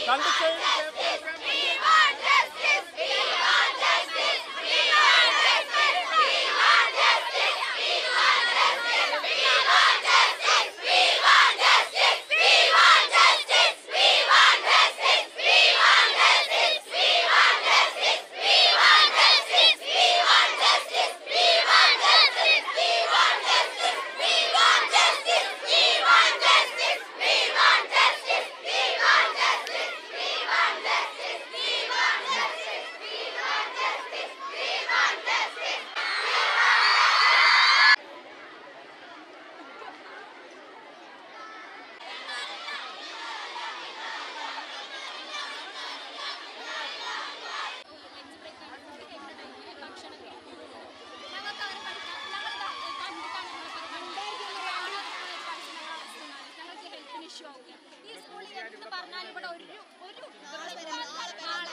ഈ സ്കൂളിൽ എന്ന് പറഞ്ഞാൽ ഇവിടെ ഒരു ഒരു നാളെ നാളെ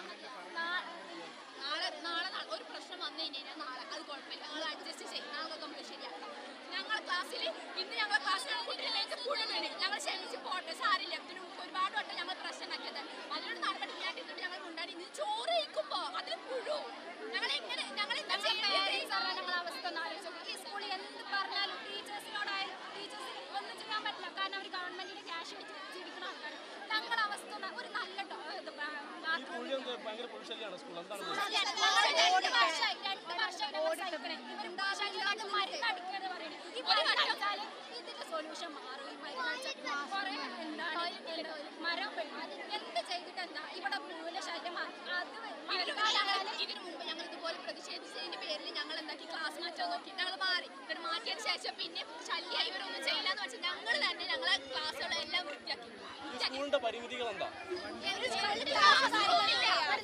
നാളെ നാളെ നാളെ ഒരു പ്രശ്നം വന്നു കഴിഞ്ഞാൽ നാളെ അത് കുഴപ്പമില്ല നാളെ അഡ്ജസ്റ്റ് ചെയ്യും നാളെ നമുക്ക് ശരിയാക്കാം ഞങ്ങൾ ക്ലാസ്സിൽ ഇന്ന് ഞങ്ങൾ ക്ലാസ്സിൽ കുട്ടികളിലേക്ക് പുഴുവേണ്ടി ഞങ്ങൾ ക്ഷമിച്ച് പോട്ടെ സാരില്ല ഇതിന് മുമ്പ് ഒരുപാട് വട്ടം ഞങ്ങൾ പ്രശ്നം ഉണ്ടാക്കിയത് അതിനോട് നടപടി ഇല്ലാണ്ടിട്ട് ഞങ്ങൾ കൊണ്ടാടി ഇന്ന് ചോറ് കഴിക്കുമ്പോ അതിന് പുഴു ഞങ്ങൾ എങ്ങനെ ഞങ്ങൾ ഞങ്ങൾ അവസ്ഥ ഒന്ന് ആലോചിച്ചു ഈ സ്കൂളിൽ എന്ത് പറഞ്ഞാലും ടീച്ചേഴ്സിനോടായാലും ടീച്ചേഴ്സിന് ഒന്നും ചെയ്യാൻ പറ്റില്ല കാരണം അവർ ഗവൺമെന്റിന്റെ ക്യാഷ് വെച്ച് ജീവിക്കുന്ന ആൾക്കാർ ഞങ്ങളുടെ അവസ്ഥ ഒന്ന് ഒരു നല്ല ടോ- ഇത് ബാ- bathroom പുള്ളി എന്ത് ഭയങ്കര പുരുഷല്യാണ് സ്കൂൾ എന്താണ് ഇത്? രണ്ട് വർഷമായി രണ്ട് വർഷമായി ഞങ്ങൾ സഹിക്കണേ. ഇവര് ഭാഷയിലായിട്ട് മരുന്ന് അടിക്കാന്ന് പറയണേ. ഈ മരുന്ന് അടിച്ചാല് ഇതിന്റെ സൊല്യൂഷൻ മാറും ഈ മരുന്ന് അടിച്ചാൽ കുറേ എന്താണ് ഇതില് മരം വെട്ടും. എന്ത് ചെയ്തിട്ട് എന്താ ഇവിടെ മുഴുവൻ ശല്യം മാ- അത് മഴക്കാലമായാലും ഇതിനു മുമ്പ് ഞങ്ങൾ ഇതുപോലെ പ്രതിഷേധിച്ചതിന്റെ പേരിൽ ഞങ്ങൾ എന്താക്കി ക്ലാസ് മാറ്റാൻ നോക്കി ഞങ്ങൾ മാറി എന്നിട്ട് മാറ്റിയതിന് ശേഷം പിന്നെ ശല്യ ഇവരൊന്നും ചെയ്യില്ലെന്ന് വെച്ചാൽ ഞങ്ങൾ തന്നെ ഞങ്ങളെ ക്ലാസ്സുകളെല്ലാം വൃത്തിയാക്കി ഈ സ്കൂളിന്റെ പരിമിതികൾ എന്താ ഒരു സ്കൂളിൽ ക്ലാസ് ഇല്ല. ഒരു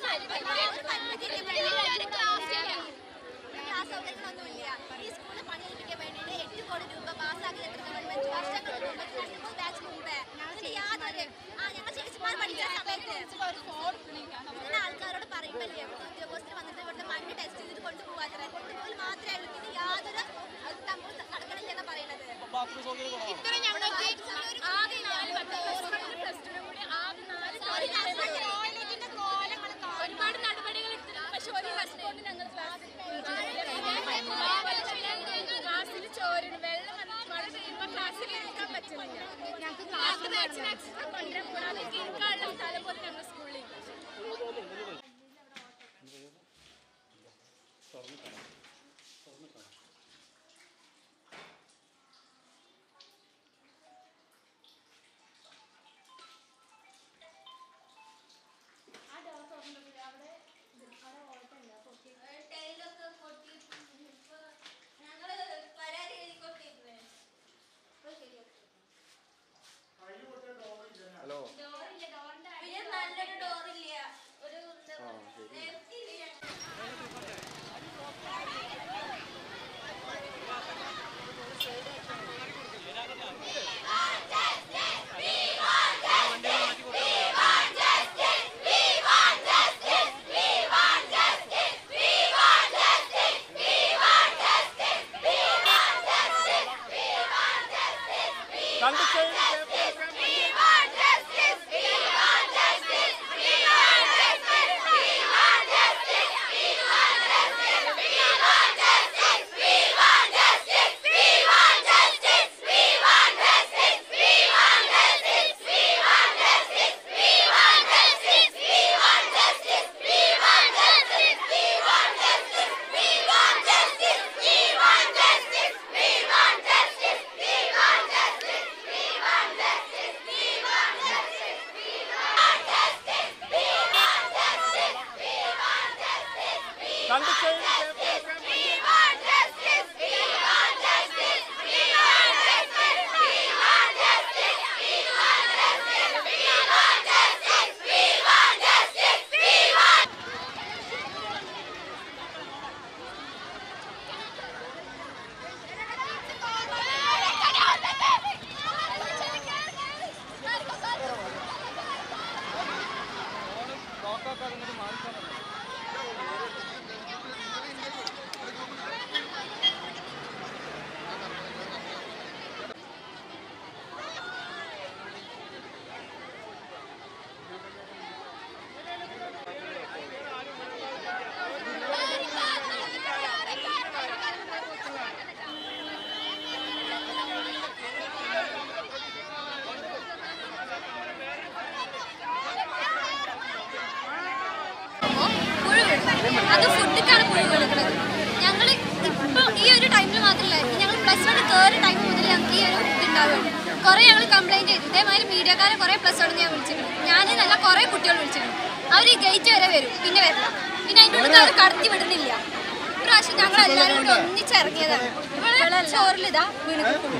ക്ലാസ് ഇല്ല. ക്ലാസ് സൗകര്യങ്ങളൊന്നുമില്ല ഈ സ്കൂളിൽ പണിയെടുപ്പിക്കാൻ വേണ്ടിയിട്ട് എട്ട് കോടി രൂപ പാസ്സാക്കി തരുന്ന ഗവൺമെന്റ് വർഷങ്ങൾക്ക് മുമ്പ് രണ്ട് മൂന്ന് ബാച്ച് മുമ്പേ അതിന് യാതൊരു ആ ഞങ്ങൾ ചേച്ചിമാർ പഠിച്ച സമയത്ത് ഇങ്ങനെ ആൾക്കാരോട് പറയുമ്പല്ലേ ഇവിടുത്തെ ഉദ്യോഗസ്ഥർ വന്നിട്ട് ഇവിടുത്തെ മണ്ണ് ടെസ്റ്റ് ചെയ്തിട്ട് കൊണ്ടുപോകാത്ര കൊണ്ടുപോകൽ മാത്രമേ ഉള്ളൂ പിന്നെ യാതൊരു അത് തമ്മിൽ നടക്കണില്ലെന്നാ പറയണത് അപ്പൊ ബാത്റൂം സൗകര്യം കുറവാണ് ഇത്ര ഞങ്ങൾക്ക് ആകെ നാല് വട്ടം പ്ലസ് വണ്ണിലും പ്ലസ് ടുവിലും കൂടി ആകെ നാല് ടോയ്ലറ്റിന്റെ കോലങ്ങൾ ഒരുപാട് നടപടികൾ എടുത്തിട്ടുണ്ട് പക്ഷെ ഒരു റെസ്പോണ്ട് ഞങ്ങൾ ക്ലാസ്സിൽ ക്ലാസ്സിൽ ചോരുന്നു വെള്ളം വന്ന് മഴ പെയ്യുമ്പോൾ ക്ലാസ്സിൽ ഇരിക്കാൻ പറ്റുന്നില്ല ഞങ്ങൾക്ക് ക്ലാസ് എക്സ്ട്രാ കൊണ്ടുവരാൻ കൂടാതെ ഇരിക്കാനുള്ള സ്ഥലം പോലും ഞങ്ങൾ സ്കൂളിൽ ടൈലൊക്കെ കൊട്ടി ഞങ്ങള് പരാതി എഴുതി കൊടുത്തിരുന്നേ ഹലോ പിന്നെ നല്ലൊരു ഡോറില്ല ഒരു നേരത്തില്ല രണ്ട് സൈഡ് രണ്ട് സൈഡ് ലോക്കാക്കാതെ ഇങ്ങോട്ട് മാറിക്കാണല്ലോ അത് ഫുഡിക്കാണ് പുഴു കൊടുക്കുന്നത് ഞങ്ങൾ ഇപ്പോൾ ഈ ഒരു ടൈമിൽ മാത്രമല്ല ഞങ്ങൾ പ്ലസ് വൺ കയറിയ ടൈം മുതൽ ഞങ്ങൾക്ക് ഈ ഒരു ഇതുണ്ടാവുകയാണ് കുറേ ഞങ്ങൾ കംപ്ലൈൻറ്റ് ചെയ്തു ഇതേമാതിരി മീഡിയക്കാരെ കുറേ പ്ലസ് വൺ ഞാൻ വിളിച്ചിട്ടുണ്ട് ഞാൻ നല്ല കുറേ കുട്ടികൾ വിളിച്ചിട്ടുണ്ട് അവർ ഈ ഗേറ്റ് വരെ വരും പിന്നെ വരില്ല പിന്നെ അതിൻ്റെ ഉള്ളിൽ അവർ കടത്തി വിടുന്നില്ല ഇപ്രാവശ്യം ഞങ്ങൾ എല്ലാവരും കൂടി ഒന്നിച്ചിറങ്ങിയതാണ് ഇവിടെ ചോറിലിതാ വീണ് കിട്ടുന്നു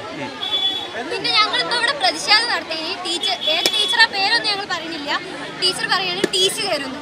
പിന്നെ ഞങ്ങൾ ഇപ്പൊ ഇവിടെ പ്രതിഷേധം നടത്തി ഈ ടീച്ചർ ഏത് ടീച്ചറാ പേരൊന്നും ഞങ്ങൾ പറയുന്നില്ല ടീച്ചർ പറയാണ് ടി സി കയറുന്നു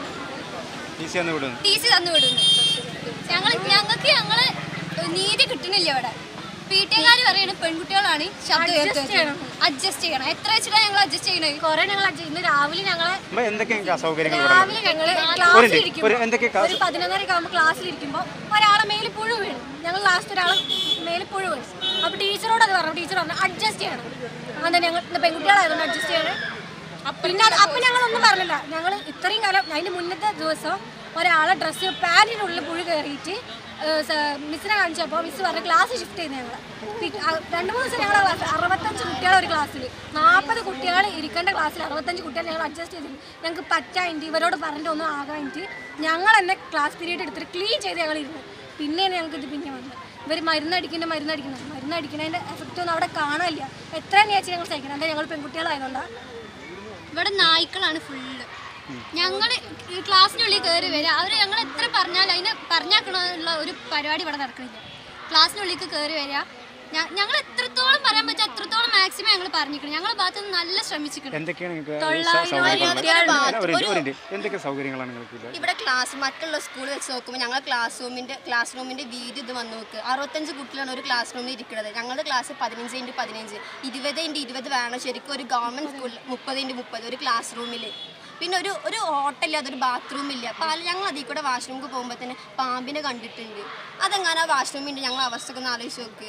ടി സി എന്ന് വിടുന്നു ടി സി തന്നു വിടുന്നു ഞങ്ങൾ ഞങ്ങൾക്ക് ഞങ്ങള് നീതി കിട്ടണില്ല ഇവിടെ പി ടി എക്കാർ പറയാണ് പെൺകുട്ടികളാണ് ശബ്ദം ഉയർത്തുന്നത് അഡ്ജസ്റ്റ് ചെയ്യണം എത്ര വെച്ചിട്ടാണ് ഞങ്ങൾ അഡ്ജസ്റ്റ് ചെയ്യണത് കുറെ ഞങ്ങൾ adjust- ഇന്ന് രാവിലെ ഞങ്ങളെ അമ്മ എന്തൊക്കെ അസൗകര്യങ്ങൾ ഇവിടെ രാവിലെ ഞങ്ങള് ഒരു ക്ലാസ്സിൽ മിനിറ്റ്, ഇരിക്കുമ്പോൾ ഒരു എന്തൊക്കെ ക്ലാസ്- ഒരു പതിനൊന്നരക്ക് ആകുമ്പോൾ ക്ലാസ്സിലിരിക്കുമ്പോൾ ഒരാളെ മേലിൽ പുഴു വീണു ഞങ്ങൾ ലാസ്റ്റ് ഒരാളെ മേലിൽ പുഴു വീണു അപ്പോൾ ടീച്ചറോട് അത് പറഞ്ഞു ടീച്ചർ പറഞ്ഞു അഡ്ജസ്റ്റ് ചെയ്യണം അങ്ങനെ ഞങ്ങൾ ഇന്ന് പെൺകുട്ടികളായതുകൊണ്ട് അഡ്ജസ്റ്റ് ചെയ്യണം പിന്നെ അത് അപ്പം ഞങ്ങളൊന്നും പറഞ്ഞില്ല ഞങ്ങൾ ഇത്രയും കാലം അതിന് മുന്നത്തെ ദിവസം ഒരാളെ ഡ്രസ്സ് പാൻറ്റിനുള്ളിൽ പുഴു കയറിയിട്ട് മിസ്സിനെ കാണിച്ചപ്പോൾ മിസ് പറഞ്ഞ ക്ലാസ് ഷിഫ്റ്റ് ചെയ്ത് ഞങ്ങൾ രണ്ട് മൂന്ന് ദിവസം ഞങ്ങളെ ക്ലാസ് അറുപത്തഞ്ച് കുട്ടികളെ ഒരു ക്ലാസ്സിൽ നാൽപ്പത് കുട്ടികൾ ഇരിക്കേണ്ട ക്ലാസ്സിൽ അറുപത്തഞ്ച് കുട്ടികൾ ഞങ്ങൾ അഡ്ജസ്റ്റ് ചെയ്തിട്ട് ഞങ്ങൾക്ക് പറ്റായിട്ട് ഇവരോട് പറഞ്ഞിട്ട് ഒന്നും ആകാനിട്ട് ഞങ്ങൾ തന്നെ ക്ലാസ് പീരീഡ് എടുത്തിട്ട് ക്ലീൻ ചെയ്ത് ഞങ്ങൾ ഇരുന്നു പിന്നെയാണ് ഞങ്ങൾക്ക് ഇത് പിന്നെ വന്നത് ഇവർ മരുന്നടിക്കുന്ന മരുന്നടിക്കുന്നത് മരുന്നടിക്കുന്നതിൻ്റെ എഫക്റ്റ് ഒന്നും അവിടെ കാണില്ല എത്ര നേച്ചർ ഞങ്ങൾ സഹിക്കണം എന്താ ഞങ്ങൾ പെൺകുട്ടികളായതുകൊണ്ടാണ് ഇവിടെ നായ്ക്കളാണ് ഫുള്ള് ഞങ്ങൾ ഈ ക്ലാസ്സിനുള്ളിൽ കയറി വരിക അവർ ഞങ്ങൾ എത്ര പറഞ്ഞാലും അതിനെ പറഞ്ഞാക്കണമെന്നുള്ള ഒരു പരിപാടി ഇവിടെ നടക്കുന്നില്ല ക്ലാസ്സിനുള്ളിലേക്ക് കയറി വരിക ഞ- ഞങ്ങൾ എത്രത്തോളം പറയാൻ പറ്റും അത്രത്തോളം മാക്സിമം ഞങ്ങൾ പറഞ്ഞിരിക്കണം ഞങ്ങളുടെ ഭാഗത്ത് നിന്ന് നല്ല ശ്രമിച്ചിരിക്കണം എന്തൊക്കെയാണ് നിങ്ങൾക്ക് തൊള്ളായിരം സൗകര്യങ്ങൾ ഒരു മിനിറ്റ്, ഒരു മിനിറ്റ്. എന്തൊക്കെ സൗകര്യങ്ങളാണ് നിങ്ങൾക്ക് ഇത് ഇവിടെ ക്ലാസ് മറ്റുള്ള സ്കൂൾ വെച്ച് നോക്കുമ്പോൾ ഞങ്ങൾ ക്ലാസ് റൂമിന്റെ ക്ലാസ് റൂമിന്റെ വീതി ഇത് വന്ന് നോക്ക് അറുപത്തഞ്ച് കുട്ടികളാണ് ഒരു ക്ലാസ് റൂമിൽ ഇരിക്കുന്നത് ഞങ്ങളുടെ ക്ലാസ് പതിനഞ്ച് ഇൻറ്റു പതിനഞ്ച് ഇരുപത് ഇൻറ്റു ഇരുപത് വേണം ശരിക്കും ഒരു ഗവൺമെന്റ് സ്കൂളിൽ മുപ്പത് ഇൻറ്റു മുപ്പത് ഒരു ക്ലാസ് റൂമിൽ പിന്നെ ഒരു ഒരു ഹോട്ടലില്ല അതൊരു ബാത്റൂം ഇല്ല പല ഞങ്ങൾ അതിൽ കൂടെ വാഷ്റൂമിൽ പോകുമ്പോൾ തന്നെ പാമ്പിനെ കണ്ടിട്ടുണ്ട് അതെങ്ങനെ ആ വാഷ്റൂമിൻ്റെ ഞങ്ങൾ അവസ്ഥ ഒന്ന് ആലോചിച്ച് നോക്ക്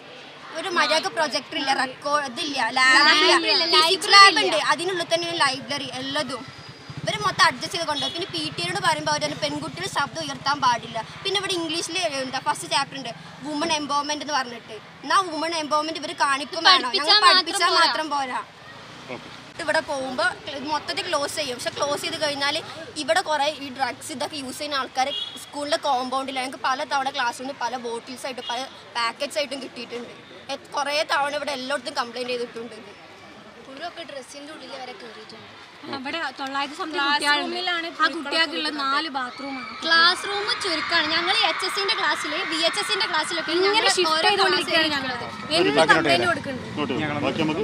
ഒരു മര്യാദ പ്രൊജക്ടർ ഇല്ല റെക്കോർഡ് ഇതില്ല ലാബില്ല ലാബ് ഉണ്ട് അതിനുള്ളിൽ തന്നെ ലൈബ്രറി എല്ലാതും ഇവർ മൊത്തം അഡ്ജസ്റ്റ് ചെയ്ത് കൊണ്ടുപോകും പിന്നെ പി ടിയോട് പറയുമ്പോൾ അവർ പെൺകുട്ടികൾ ശബ്ദം ഉയർത്താൻ പാടില്ല പിന്നെ ഇവിടെ ഇംഗ്ലീഷിൽ എന്താ ഫസ്റ്റ് ചാപ്റ്റർ ഉണ്ട് വുമൺ എംപവർമെന്റ് എന്ന് പറഞ്ഞിട്ട് എന്നാ വുമൺ എംപവർമെന്റ് ഇവർ കാണിക്കും വേണം ഞങ്ങൾ പഠിപ്പിച്ചാൽ മാത്രം പോരാ ഇവിടെ പോകുമ്പോൾ മൊത്തത്തിൽ ക്ലോസ് ചെയ്യും പക്ഷെ ക്ലോസ് ചെയ്ത് കഴിഞ്ഞാൽ ഇവിടെ കുറേ ഈ ഡ്രഗ്സ് ഇതൊക്കെ യൂസ് ചെയ്യുന്ന ആൾക്കാർ സ്കൂളിലെ കോമ്പൗണ്ടിൽ ഞങ്ങൾക്ക് പല തവണ ക്ലാസ്സിൽ നിന്ന് പല ബോട്ടിൽസ് ആയിട്ട് പല പാക്കറ്റ്സ് ആയിട്ടും കിട്ടിയിട്ടുണ്ട് എ- കുറേ തവണ ഇവിടെ എല്ലായിടത്തും കംപ്ലൈൻറ്റ് ചെയ്തിട്ടുണ്ട് ഇത് പുഴുവൊക്കെ ഡ്രസ്സിന്റെ ഉള്ളിൽ വരെ കയറിയിട്ടുണ്ട് അവിടെ തൊള്ളായിരത്തി സംതിങ് കുട്ടികളുണ്ട് ആ കുട്ടികൾക്കുള്ള നാല് ബാത്റൂമാണ് ക്ലാസ് റൂം ചുരുക്കമാണ് ഞങ്ങൾ എച്ച് എസ് സിന്റെ ക്ലാസ്സിൽ ബി എച്ച് എസിന്റെ ക്ലാസ്സിലൊക്കെ ഇങ്ങനെ ഷിഫ്റ്റ് ചെയ്തുകൊണ്ടിരിക്കുകയാണ് ഞങ്ങൾ എന്ത് കംപ്ലൈന്റ് കൊടുക്കുന്നുണ്ട് ബാക്കി നമുക്ക്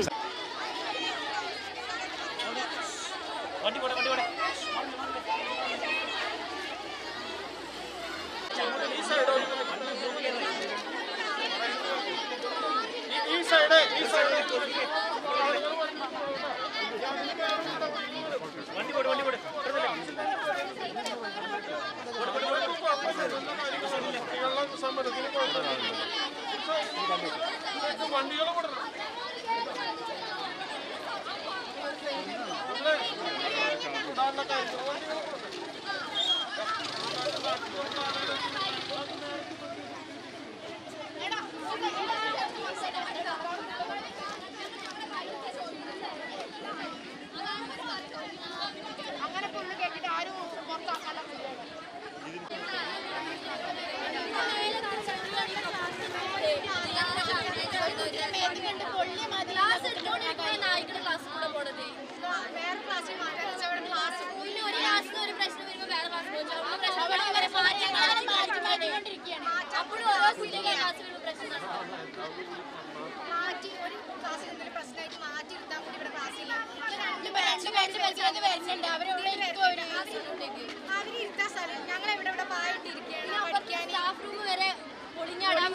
മാറ്റി ഒരു ക്ലാസ്സിൽ എന്തെങ്കിലും പ്രശ്നമായിട്ട് മാറ്റി ഇരുത്താൻ കൂടി ഇവിടെ ക്ലാസ്സില്ല വരുന്നുണ്ട് അവരെവിടെ അവരിരുത്താൻ സ്ഥലം ഞങ്ങൾ ഇവിടെ ഇവിടെ പായിട്ടിരിക്കുകയാണ് പഠിക്കാൻ സ്റ്റാഫ് റൂം വരെ പൊളിഞ്ഞാടാൻ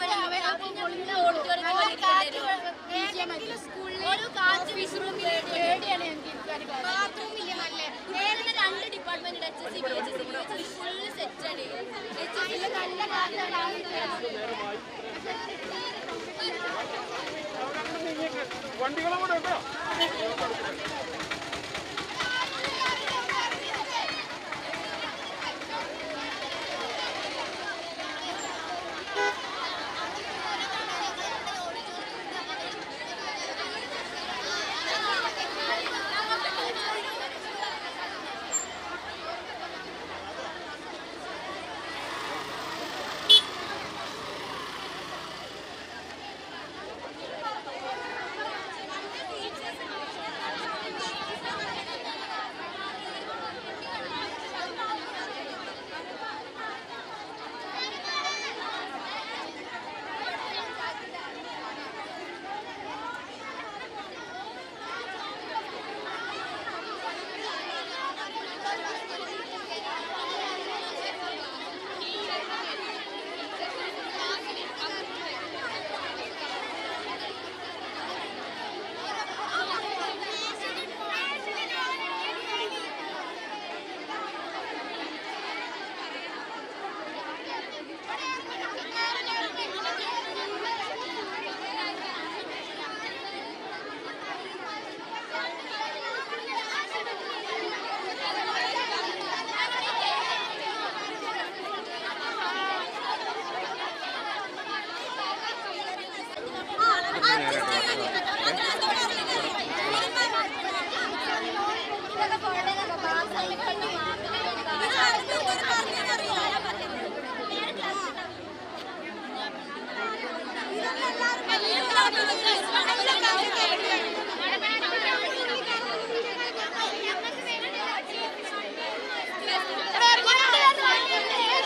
സ്കൂളിൽ ഓഫീസ് റൂമിൽ പേടിയാണ് ഞങ്ങൾക്ക് ബാത്റൂം ഇല്ല നല്ല വേറെ രണ്ട് department H S C B H S C B H S full സെറ്റാണ് എച്ച് എസ് സിയിൽ നല്ല ക്ലാസ്സാണ് വണ്ടികളും കൂടെ ഉണ്ടോ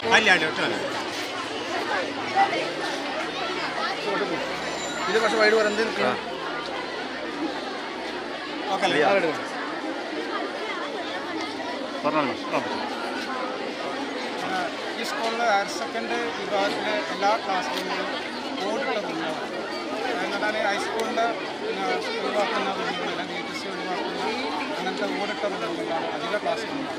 ഇത് പക്ഷെ വൈഡ് പറയുന്നത് നിൽക്കണം പറഞ്ഞോളൂ ആ. ഈ സ്കൂളിൽ ഹയർ സെക്കൻഡറി വിഭാഗത്തിലെ എല്ലാ ക്ലാസ് റൂമുകളും ഓടിട്ട റൂമുകളാണ് എന്നാൽ ഹൈസ്കൂളിൻ്റെ ഒഴിവാക്കുന്ന റൂമുകൾ അല്ലെങ്കിൽ എച്ച് സി ഒഴിവാക്കുന്ന അങ്ങനത്തെ ഓടിട്ട റൂമുകളാണ് അധിക ക്ലാസ് റൂമുകൾ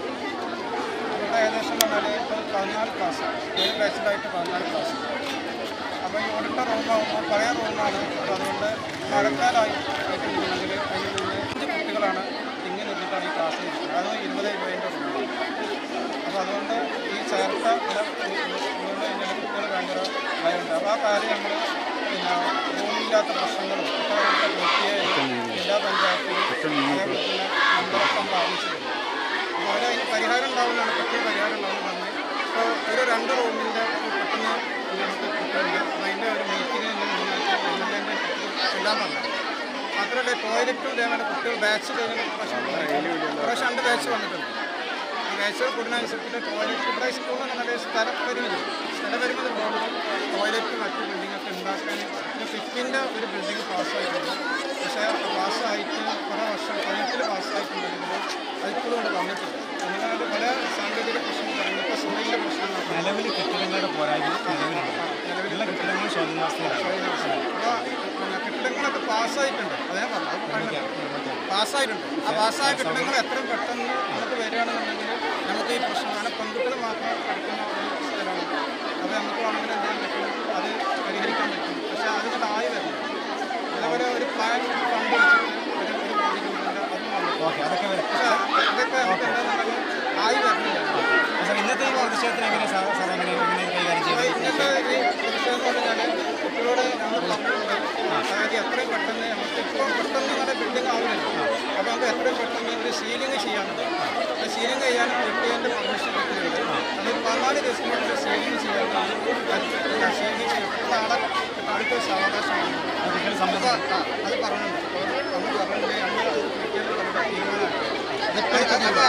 ഇവിടെ ഏകദേശം പറഞ്ഞാൽ ഇപ്പോൾ പതിനാല് ക്ലാസ് ഏഴ് ബാച്ചിലായിട്ട് പതിനാല് ക്ലാസ് അപ്പോൾ ഈ ഓടിട്ട റൂമാകുമ്പോൾ പഴയ റൂമാണ് അപ്പോൾ അതുകൊണ്ട് മഴക്കാലമായി ആയിട്ടുണ്ടെങ്കിൽ അതിനുള്ളിൽ അഞ്ച് കുട്ടികളാണ് ഇങ്ങനെ ഇരുന്നിട്ടാണ് ഈ ക്ലാസ് ഇരിക്കുന്നത് അത് ഇരുപത് ഇരുപതിൻ്റെ റൂമാണ് അപ്പോൾ അതുകൊണ്ട് ഈ ചേർത്ത ഇവിടെ വീണ് കഴിഞ്ഞാൽ കുട്ടികൾ ഭയങ്കര ഭയമുണ്ട് അപ്പോൾ ആ കാര്യം നമ്മൾ പിന്നെ ഭൂമിയില്ലാത്ത പ്രശ്നങ്ങളും ഒക്കെ നമുക്ക് പൂർത്തിയായി ജില്ലാ പഞ്ചായത്തിലും അതേപോലെ തന്നെ നമ്പറൊക്കെ നമ്മൾ അറിയിച്ചിട്ടുണ്ട് അപ്പോൾ അവിടെ അതിന് പരിഹാരം ഉണ്ടാവുന്നതാണ് പെട്ടെന്ന് പരിഹാരം ഉണ്ടാവുന്ന പറഞ്ഞ് ഇപ്പോൾ ഒരു രണ്ട് റൂമിൻ്റെ പെട്ടെന്ന് നമുക്ക് കുട്ടികളുണ്ട് അപ്പോൾ അതിൻ്റെ ഒരു മീറ്റിംഗ് മുന്നായിട്ട് ചെല്ലാൻ പറഞ്ഞു മാത്രമല്ല ടോയ്ലറ്റും ഇതേപോലെ കുട്ടികൾ ബാച്ച് കഴിഞ്ഞ പ്രശ്നം പ്രാവശ്യം രണ്ട് ബാച്ച് വന്നിട്ടുണ്ട് ഈ ബാച്ചുകൾ കൂടുന്നതനുസരിച്ചിട്ട് ടോയ്ലറ്റ് ഇവിടെ സ്കൂളിൽ നല്ല സ്ഥലപരിമിതി സ്ഥലപരിമിതി ബോർഡിൽ ടോയ്ലറ്റ് മറ്റു ബിൽഡിങ്ങൊക്കെ ഉണ്ടാക്കാൻ ഒരു ഫിഫ്റ്റിൻ്റെ ഒരു ബിൽഡിംഗ് പാസ്സായിട്ടുണ്ട് പക്ഷേ പാസ്സായിട്ട് കുറേ വർഷം പതിനെട്ടിൽ പാസ്സായിട്ടുണ്ടെങ്കിലും അതിപ്പോഴും ഇവിടെ വന്നിട്ടില്ല അങ്ങനെ പല സാങ്കേതിക പ്രശ്നങ്ങൾ ഇപ്പോൾ സോയിലിൻ്റെ പ്രശ്നങ്ങളൊക്കെ നിലവിൽ കെട്ടിടങ്ങളുടെ പോരായ്മ നിലവിലുണ്ട് നിലവിലുള്ള കെട്ടിടങ്ങൾ ശോചനാവസ്ഥയിലാണ് അപ്പോൾ പിന്നെ കെട്ടിടങ്ങളൊക്കെ പാസ്സായിട്ടുണ്ട് അതേ പറഞ്ഞു പാസ്സായിട്ടുണ്ട് ആ പാസ്സായ കെട്ടിടങ്ങൾ എത്രയും പെട്ടെന്ന് നമുക്ക് വരികയാണെന്നുണ്ടെങ്കിൽ നമുക്ക് ഈ പ്രശ്നം കാരണം പെൺകുട്ടികൾ മാത്രം പഠിക്കുന്ന ഒരു സ്ഥലമാണ് അപ്പോൾ നമുക്ക് വേണമെങ്കിൽ എന്ത് ചെയ്യാൻ പറ്റും അത് പരിഹരിക്കാൻ പറ്റും പക്ഷേ അതിനോട് ആയി വരണം അതേപോലെ ഒരു പ്ലാൻ ഫണ്ട് വെച്ചിട്ട് ഒരു ഒരു കോടി രൂപയുടെ അതും വന്നു ഓക്കെ അതൊക്കെ വരും പക്ഷേ ഇതൊക്കെ നമുക്ക് എന്താണെന്നുണ്ടെങ്കിൽ ആയി വരുന്നില്ല സാർ ഇന്നത്തെ ഈ പ്രതിഷേധത്തിന് എങ്ങനെ സാർ സാർ എങ്ങനെ എങ്ങനെ കൈകാര്യം അപ്പോൾ ചെയ്യും ഇന്നത്തെ ഈ പ്രതിഷേധം എന്ന് പറഞ്ഞാൽ കുട്ടികളോട് നമ്മൾ പറഞ്ഞിട്ടുണ്ട് അതായത് എത്രയും പെട്ടെന്ന് നമുക്ക് ഇപ്പോൾ പെട്ടെന്ന് നല്ല ബിൽഡിംഗ് ആവുന്നില്ല അപ്പോൾ നമുക്ക് എത്രയും പെട്ടെന്ന് ഒരു സീലിംഗ് ചെയ്യാനുണ്ട് ആ സീലിംഗ് ചെയ്യാൻ കിട്ടിയതിൻ്റെ പെർമിഷൻ കിട്ടിയിട്ടുണ്ട് അത് പതിനാല് ദിവസത്തിനുള്ളിൽ സീലിംഗ് ചെയ്യാനാണ് സീലിംഗ് ചെയ്യപ്പെട്ട ആളെ അടുത്ത സാവകാശമാണ് കുട്ടികൾ അപ്പോൾ സംബന്ധിച്ച് ആ, അത് പറഞ്ഞിട്ടുണ്ട് അപ്പോൾ നമ്മൾ പറഞ്ഞിട്ടുണ്ട് നമ്മൾ കിട്ടിയത് നമ്മുടെ തീരുമാനമാണ് അപ്പോൾ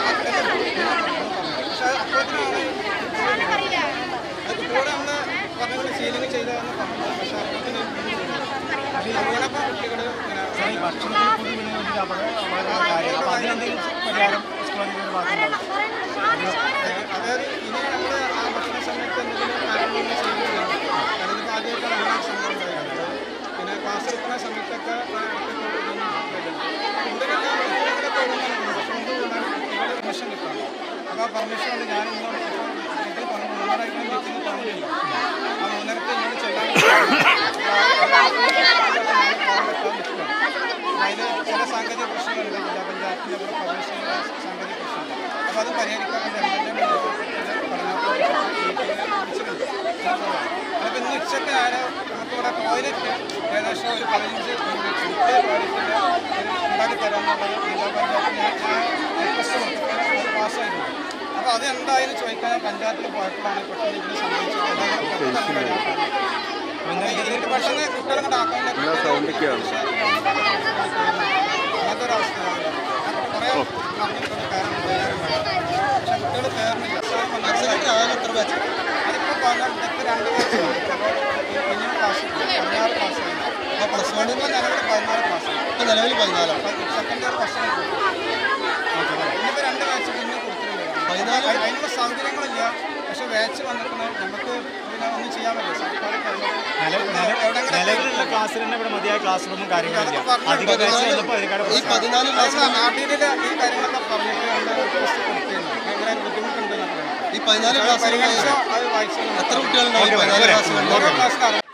പക്ഷേ അപ്പോഴത്തേനാണ് അത് കുട്ടികളോട് നമ്മൾ പറഞ്ഞുകൊണ്ട് സീലിംഗ് ചെയ്തതെന്ന് പറഞ്ഞു പക്ഷേ അപ്പോഴത്തേന് അങ്ങനപ്പോൾ കുട്ടികൾ സാർ ഈ ഭക്ഷണത്തിൽ കൂടി വീണ് ഒരു അപകടം വളരെ കാര്യം അപ്പോൾ അതിനെന്തെങ്കിലും പരിഹാരം സ്കൂളിൻ്റെ ഭാഗത്തുണ്ടാവും അതായത് ഇനി നമ്മൾ ആ ഭക്ഷണ സമയത്ത് എന്തെങ്കിലും കാര്യങ്ങളൊന്നും ചെയ്യുന്നില്ല കാരണം ഇതിപ്പോൾ ആദ്യമായിട്ടാണ് അങ്ങനെ സംഭവം ഉണ്ടായിരുന്നത് പിന്നെ ക്ലാസ് എടുക്കുന്ന സമയത്തൊക്കെ പെർമിഷൻ കിട്ടണം അപ്പോൾ ആ പെർമിഷൻ കൊണ്ട് ഞാൻ ഇന്നോട് ഇതിൽ പറഞ്ഞു മൂന്നരയ്ക്ക് മീറ്റിംഗ് പറഞ്ഞില്ല ആ മൂന്നരക്ക് ഇന്നോട് ചെല്ലാൻ അതിൽ ചില സാങ്കേതിക പ്രശ്നങ്ങളുണ്ട് ജില്ലാ പഞ്ചായത്തിൻ്റെ ഇവിടെ പ്രവേശന സാങ്കേതിക പ്രശ്നമുണ്ട് അപ്പോൾ അത് പരിഹരിക്കാൻ വേണ്ടി എം എൽ എ വിളിച്ചിട്ടുണ്ട് അപ്പോൾ ഇന്ന് ഉച്ചയ്ക്ക് ഞാൻ നമുക്കിവിടെ ടോയ്ലറ്റ് ഏകദേശം ഒരു പതിനഞ്ച് മിനിറ്റ് ടോയ്ലറ്റിൻ്റെ ഒരു ഉണ്ടാക്കി തരാമെന്നുള്ളത് ജില്ലാ പഞ്ചായത്ത് ഞാൻ ഞാൻ റിക്വസ്റ്റ് കൊടുത്തിട്ട് അത് പാസ്സായിരുന്നു അപ്പോൾ അത് എന്തായാലും ചോദിക്കാൻ ഞാൻ പഞ്ചായത്തിൽ പോയപ്പോഴാണ് പെട്ടെന്ന് ഇതിന് സംഭവിച്ചത് അതായത് ഇതിൻ്റെ പെട്ടെന്ന് കുട്ടികളുടെ അക്കൗണ്ടിലേക്ക് അങ്ങനത്തെ ഒരു അവസ്ഥയാണ് കുറേ പറഞ്ഞിട്ടുണ്ട് കാരണം പക്ഷെ കുട്ടികൾ കയറുന്നില്ല എത്ര ബാച്ച് അതിപ്പോൾ പറഞ്ഞാൽ ഇതൊക്കെ രണ്ട് ബാച്ച് ഇനിയും ക്ലാസ് പതിനാറ് ക്ലാസ് അപ്പോൾ പ്ലസ് വണ്ണിൽ നിന്ന് നിലവിൽ പതിനാല് ക്ലാസ് ഇപ്പോൾ നിലവിൽ പതിനാലാണ് സെക്കൻഡ് ഇയർ ഫസ്റ്റ് ഇനിയിപ്പോൾ രണ്ട് ബാച്ച് പിന്നെ കൊടുത്തിട്ടുണ്ട് പതിനാല് അതിനുള്ള സൗകര്യങ്ങളില്ല പക്ഷെ ബാച്ച് വന്നിട്ടുണ്ട് നമുക്ക് പിന്നെ ഒന്നും ചെയ്യാൻ പറ്റില്ല സർക്കാർ എവിടെയെങ്കിലും നിലവിലുള്ള ക്ലാസ്സിൽ തന്നെ ഇവിടെ മതിയായ ക്ലാസ് റൂമും കാര്യങ്ങളില്ല അധിക ബാച്ച് വന്നപ്പോൾ അതിനേക്കാൾ ഈ പതിനാല് നാട്ടിലെ ഈ കാര്യങ്ങളൊക്കെ പറഞ്ഞിട്ട് അതിന്റെ റിക്വസ്റ്റ് കൊടുത്തിരുന്നു ഭയങ്കര ബുദ്ധിമുട്ടുണ്ട് ഈ പതിനാല് ക്ലാസ് പരിഗണിച്ചോ അത് വായിച്ചു എത്ര കുട്ടികളുണ്ടാവും ഓക്കേ, ഓക്കേ. ക്ലാസ്സിലാണ്